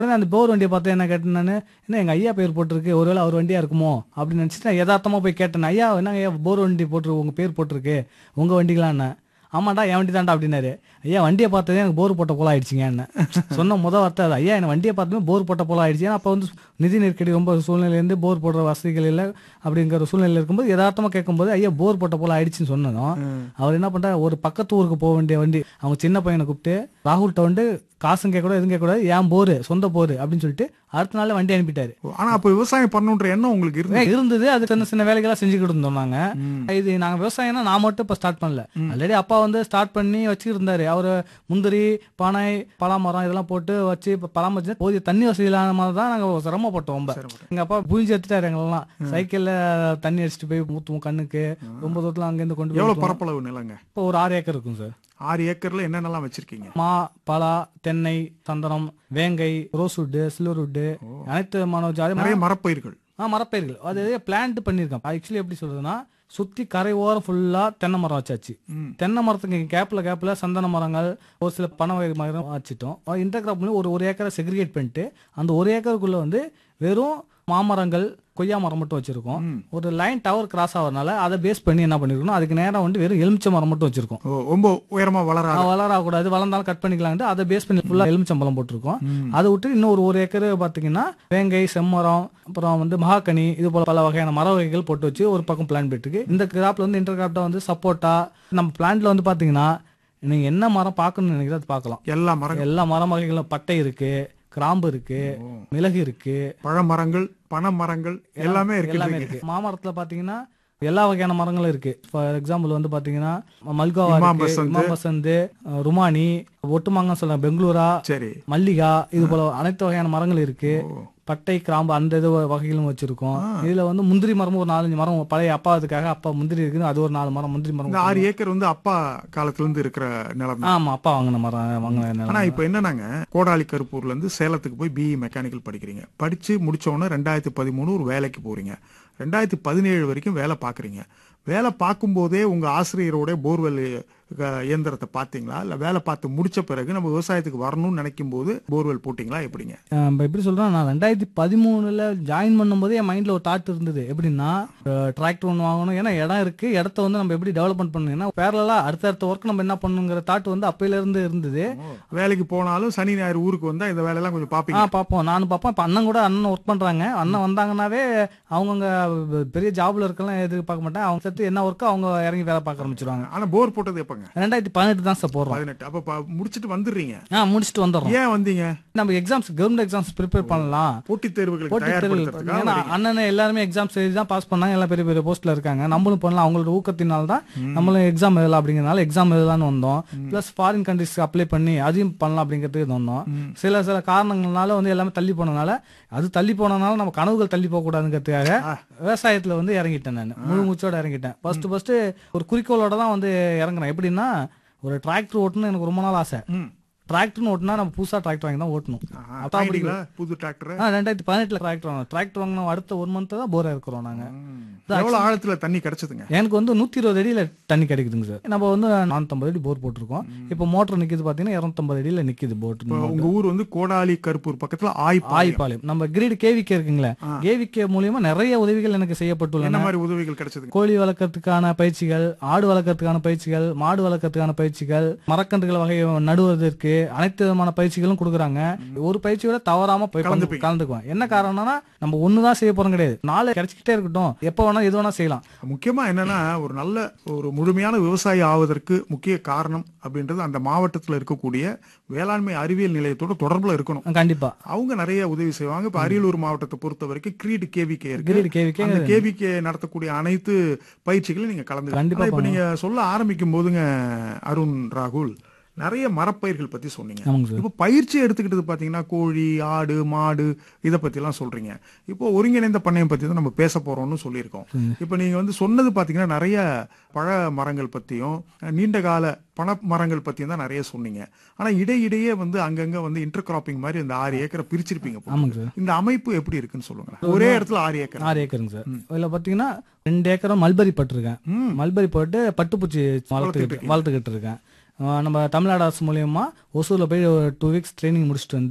உடனே அந்த போர் வண்டியை பார்த்து என்ன கேட்டேன் நான் என்ன எங்க ஐயா பேர் போட்டிருக்கு ஒருவேளை அவர் வண்டியா இருக்குமோ அப்படின்னு நினைச்சிட்டு நான் யதார்த்தமா போய் கேட்டேன் ஐயா என்ன ஐயா போர் வண்டி போட்டு உங்க பேர் போட்டிருக்கு உங்க வண்டிகளா என்ன ஆமாண்டா என் வண்டி தான்டா அப்படின்னாரு ஐயா வண்டியை பார்த்ததே எனக்கு போர் போட்ட போல ஆயிடுச்சுங்க என்ன சொன்ன முத வார்த்தை அது ஐயா எனக்கு வண்டியை பார்த்துமே போர் போட்ட போல ஆயிடுச்சு ஏன்னா அப்போ வந்து நிதி நெருக்கடி ரொம்ப சூழ்நிலையிலேருந்து போர் போடுற வசதிகள் இல்லை அப்படிங்கிற சூழ்நிலை இருக்கும்போது யதார்த்தமா கேட்கும்போது ஐயா போர் போட்ட போல ஆயிடுச்சுன்னு சொன்னதும் அவர் என்ன பண்றாரு ஒரு பக்கத்து ஊருக்கு போக வேண்டிய வண்டி அவங்க சின்ன பையனை கூப்பிட்டு ராகுல்கிட்ட வந்து காசும் கேட்கக்கூடாது எதுவும் கேட்கக்கூடாது ஏன் போரு சொந்த போரு அப்படின்னு சொல்லிட்டு அடுத்த நாள் வண்டி அனுப்பிட்டாரு ஆனா அப்ப விவசாயம் பண்ணணுன்ற எண்ணம் உங்களுக்கு இருந்து இருந்தது அது சின்ன சின்ன வேலைகளா செஞ்சுக்கிட்டு இருந்தோம் நாங்க இது நாங்க விவசாயம்னா நான் மட்டும் இப்ப ஸ்டார்ட் பண்ணல ஆல்ரெடி அப்பா வந்து ஸ்டார்ட் பண்ணி வச்சுட்டு இருந்தாரு அவரு முந்திரி பனை பலாமரம் இதெல்லாம் போட்டு வச்சு இப்ப பராமரிச்சு போதிய தண்ணி வசதி இல்லாத மாதிரி தான் நாங்க சிரமப்பட்டோம் ரொம்ப எங்க அப்பா புரிஞ்சு எடுத்துட்டாரு எங்களெல்லாம் சைக்கிள்ல தண்ணி அடிச்சுட்டு போய் ஊத்துவோம் கண்ணுக்கு ரொம்ப தூரத்துல அங்கிருந்து கொண்டு போய் எவ்வளவு ஊத்துவோம். பரப்பளவு நிலங்க இப்போ ஒரு ஆறு ஏக்கர் இருக்கும் சார் ஆறு ஏக்கர்ல என்னென்னலாம் வச்சிருக்கீங்க மா பலா தென்னை சந்தனம் வேங்கை ரோஸ்வுட் சில்வர்வுட் அனைத்து விதமான ஜாதி நிறைய மரப்பயிர்கள் ஆ மரப்பயிர்கள் அது பிளான்ட் பண்ணியிருக்கேன் ஆக்சுவலி எப்படி சொல்றதுன்னா சுத்தி கரை ஓரம் ஃபுல்லா தென்னை மரம் வச்சாச்சு தென்னை மரத்துக்கு கேப்ல கேப்ல சந்தன மரங்கள் ஒரு சில பனை வகை மரம் வச்சுட்டோம் இன்டர் கிராப்லயும் ஒரு ஒரு ஏக்கரை செக்ரிகேட் பண்ணிட்டு அந்த ஒரு ஏக்கருக்குள்ள வந்து வெறும் மாமரங்கள் கொய்யா மரம் மட்டும் வச்சிருக்கோம் ஒரு லைன் டவர் கிராஸ் ஆகிறதுனால அதை பேஸ் பண்ணி என்ன பண்ணிருக்கோம் அதுக்கு நேரா வந்து வெறும் எலுமிச்சை மரம் மட்டும் வச்சிருக்கோம் ஓ, ரொம்ப உயரமா வளராது ஆ, வளரக்கூடாது வளர்ந்தாலும் கட் பண்ணிக்கலாம்னு அதை பேஸ் பண்ணி ஃபுல்லா எலுமிச்சம்பழம் போட்டிருக்கோம் அதை விட்டு இன்னும் ஒரு ஒரு ஏக்கர் பாத்தீங்கன்னா வேங்கை செம்மரம் அப்புறம் வந்து மகாக்கனி இது போல பல வகையான மர வகைகள் போட்டு வச்சு ஒரு பக்கம் பிளான் போயிட்டு இந்த கிராப்ல வந்து இன்டர் கிராப்டா வந்து சப்போட்டா நம்ம பிளான்ட்ல வந்து பாத்தீங்கன்னா நீங்க என்ன மரம் பார்க்கணும்னு நினைக்கிறத அது பார்க்கலாம் எல்லா மரங்கள் எல்லா மர வகைகளும் பட்டை இருக்கு கிராம்பு இருக்கு மிளகு இருக்கு பழமரங்கள் பனை மரங்கள் எல்லாமே எல்லாமே இருக்கு இருக்கு மாமரத்துல பாத்தீங்கன்னா எல்லா வகையான மரங்களும் இருக்கு ஃபார் எக்ஸாம்பிள் வந்து பாத்தீங்கன்னா மல்கோவா இமாம் இருக்கு பசந்த். இமாம் பசந்த் அஹ் ருமானி ஒட்டுமாங்க சொல்றாங்க பெங்களூரா சரி மல்லிகா இது போல அனைத்து வகையான மரங்கள் இருக்கு பட்டை கிராம்பு அந்த இது வகைகளும் வச்சிருக்கோம் இதுல வந்து முந்திரி மரமும் ஒரு நாலஞ்சு மரம் பழைய அப்பாவுக்காக அப்பா முந்திரி இருக்குது அது ஒரு நாலு மரம் முந்திரி மரம் இந்த ஆறு ஏக்கர் வந்து அப்பா காலத்துல இருந்து இருக்கிற நிலம் தான் ஆமா அப்பா வாங்கின மரம் வாங்கின நிலம். ஆனா இப்ப என்னன்னாங்க கோடாலி கருப்பூர்ல இருந்து சேலத்துக்கு போய் பிஇ மெக்கானிக்கல் படிக்கிறீங்க படிச்சு முடிச்ச உடனே ரெண்டாயிரத்தி பதிமூணு ஒரு வேலைக்கு போறீங்க ரெண்டாயிரத்தி பதினேழு வரைக்கும் வேலை பாக்குறீங்க வேலை பார்க்கும்போதே உங்க ஆசிரியரோட போர்வெல் அஹ், இயந்திரத்தை பார்த்தீங்களா இல்ல வேலை பார்த்து முடிச்ச பிறகு நம்ம விவசாயத்துக்கு வரணும்னு நினைக்கும் போது போர்வெல் போட்டீங்களா எப்படிங்க அஹ் இப்ப எப்படி சொல்றேன் நான் ரெண்டாயிரத்தி பதிமூணுல ஜாயின் பண்ணும்போது என் மைண்ட்ல ஒரு தாட் இருந்தது எப்படின்னா டிராக்டர் ஒன்று வாங்கணும் ஏன்னா இடம் இருக்கு இடத்த வந்து நம்ம எப்படி டெவலப்மெண்ட் பண்ணணும் ஏன்னா பேரலா அடுத்தடுத்த ஒர்க் நம்ம என்ன பண்ணணுங்கிற தாட் வந்து அப்பையில இருந்து இருந்தது வேலைக்கு போனாலும் சனி ஞாயிறு ஊருக்கு வந்தா இந்த வேலையெல்லாம் கொஞ்சம் ஆ பாப்பீங்க பார்ப்போம் நானும் பார்ப்பேன் இப்போ அண்ணன் கூட அண்ணன் ஒர்க் பண்றாங்க அண்ணன் வந்தாங்கன்னாவே அவங்கவுங்க பெரிய ஜாப்ல இருக்கலாம் எதிர்பார்க்க மாட்டேன் அவங்க சேர்த்து என்ன ஒர்க்கோ அவங்க இறங்கி வேலை பார்க்க ஆரம்பிச்சிருவாங்க ஆனா போர் போட்டது எப்பங்க ரெண்டாயிரத்தி பதினெட்டு தான் சார் போடுறோம் பதினெட்டு அப்ப ப- முடிச்சிட்டு வந்துடுறீங்க ஆ முடிச்சுட்டு வந்துடுறோம் ஏன் வந்தீங்க நம்ம எக்ஸாம்ஸ் கவர்மெண்ட் எக்ஸாம்ஸ் ப்ரிப்பேர் பண்ணலாம் போட்டித் தேர்வுகளுக்கு போட்டி தேர்வு தயார்படுத்துறதுக்காக ஏன்னா அண்ணன் எல்லாருமே எக்ஸாம்ஸ் எழுதி தான் பாஸ் பண்ணாங்க எல்லாம் பெரிய பெரிய போஸ்ட்ல இருக்காங்க நம்மளும் பண்ணலாம் அவங்களோட ஊக்கத்தினால தான் நம்மளும் எக்ஸாம் எழுதலாம் அப்படிங்கறதுனால எக்ஸாம் எழுதலாம்னு வந்தோம் பிளஸ் ஃபாரின் கண்ட்ரிஸ்க்கு அப்ளை பண்ணி அதையும் பண்ணலாம் அப்படிங்கிறதுக்கு வந்தோம் சில சில காரணங்களால வந்து எல்லாமே தள்ளி போனதுனால அது தள்ளி போனதுனால நம்ம கனவுகள் தள்ளி போக கூடாதுங்கிறதுக்காக விவசாயத்துல வந்து இறங்கிட்டேன் நான் முழு மூச்சோட இறங்கிட்டேன் ஃபர்ஸ்ட் ஃபர்ஸ்ட் ஒரு குறிக்கோளோட தான் வந்து இறங்குறேன் எப்படின்னா ஒரு டிராக்டர் ஓட்டணும்னு எனக்கு ரொம்ப நாள் ஆசை டிராக்டர்னு ஓட்டினா நம்ம புதுசா டிராக்டர் வாங்கி தான் ஓட்டணும் அப்ப அப்படி வாங்கிட்டீங்களா புது டிராக்டர் ஆ, ரெண்டாயிரத்தி பதினெட்டுல டிராக்டர் வாங்கினோம் டிராக்டர் வாங்கினோம் அடுத்த ஒரு மந்த் தான் போரா இருக்கிறோம் நாங்க எவ்வளவு ஆழத்துல தண்ணி கிடைச்சதுங்க எனக்கு வந்து நூத்தி இருபது அடியில தண்ணி கிடைக்குதுங்க சார் நம்ம வந்து நானூத்தம்பது அடி போர் போட்டிருக்கோம் இப்போ மோட்டர் நிக்குது பாத்தீங்கன்னா இருநூத்தம்பது அடியில நிக்குது போட் இப்ப உங்க ஊர் வந்து கோடாலி கருப்பூர் பக்கத்துல ஆய்ப்பா ஆய்ப்பாளையம் நம்ம கிரீடு கேவிகே இருக்குங்களே கேவிகே மூலியமா நிறைய உதவிகள் எனக்கு என்ன செய்யப்பட்டுள்ளன மாதிரி உதவிகள் கிடைச்சதுங்க கோழி வளர்க்கறதுக்கான பயிற்சிகள் ஆடு வளர்க்கறதுக்கான பயிற்சிகள் மாடு வளர்க்கறதுக்கான பயிற்சிகள் மரக்கன்றுகள் வகை நடுவதற்கு அனைத்து விதமான பயிற்சிகளும் கொடுக்குறாங்க ஒரு பயிற்சியோட தவறாம போய் கலந்து கலந்துப்பீங்க. கலந்துக்குவேன் என்ன காரணம்னா நம்ம ஒண்ணுதான் செய்ய போறோம் கிடையாது நாளை கிடைச்சிக்கிட்டே இருக்கட்டும் எப்ப வேணா எது வேணா செய்யலாம் முக்கியமா என்னன்னா ஒரு நல்ல ஒரு முழுமையான விவசாயி ஆவதற்கு முக்கிய காரணம் அப்படின்றது அந்த மாவட்டத்துல இருக்கக்கூடிய வேளாண்மை அறிவியல் நிலையத்தோட தொடர்புல இருக்கணும் கண்டிப்பா அவங்க நிறைய உதவி செய்வாங்க இப்ப அரியலூர் மாவட்டத்தை பொறுத்த வரைக்கும் கிரீட் கேவிகே இருக்கு கிரீடு கேவிகே அந்த கேவிகே நடத்தக்கூடிய அனைத்து பயிற்சிகளையும் நீங்க கலந்து கண்டிப்பா இப்ப நீங்க சொல்ல ஆரம்பிக்கும் போதுங்க அருண் ராகுல் நிறைய மரப்பயிர்கள் பத்தி சொன்னீங்க ஆமாங்க சார் இப்போ பயிற்சி எடுத்துக்கிட்டது பாத்தீங்கன்னா கோழி ஆடு மாடு இதை பத்தி எல்லாம் சொல்றீங்க இப்போ ஒருங்கிணைந்த பண்ணையம் பத்தி தான் நம்ம பேச போறோம்னு சொல்லியிருக்கோம் இப்போ நீங்க வந்து சொன்னது பாத்தீங்கன்னா நிறைய பழ மரங்கள் பத்தியும் நீண்ட கால பண மரங்கள் பத்தியும் தான் நிறைய சொன்னீங்க ஆனா இடையிடையே வந்து அங்கங்க வந்து இன்டர் கிராப்பிங் மாதிரி இந்த ஆறு ஏக்கரை பிரிச்சிருப்பீங்க போல. ஆமாங்க சார் இந்த அமைப்பு எப்படி இருக்குன்னு சொல்லுங்க ஒரே இடத்துல ஆறு ஏக்கர் ஆறு ஏக்கருங்க சார் இதுல பாத்தீங்கன்னா ரெண்டு ஏக்கரும் மல்பரி பட்டிருக்கேன் மல்பரி போட்டு பட்டுப்பூச்சி வளர்த்துக்கிட்டு வளர்த்துக்கிட்டு இருக்கேன் ஆஹ் நம்ம தமிழ்நாடு அரசு மூலியமா ஒசூர்ல போய் ஒரு டூ வீக்ஸ் ட்ரைனிங் முடிச்சுட்டு வந்து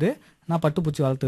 நான் பட்டுப்பூச்சி வளர்த்து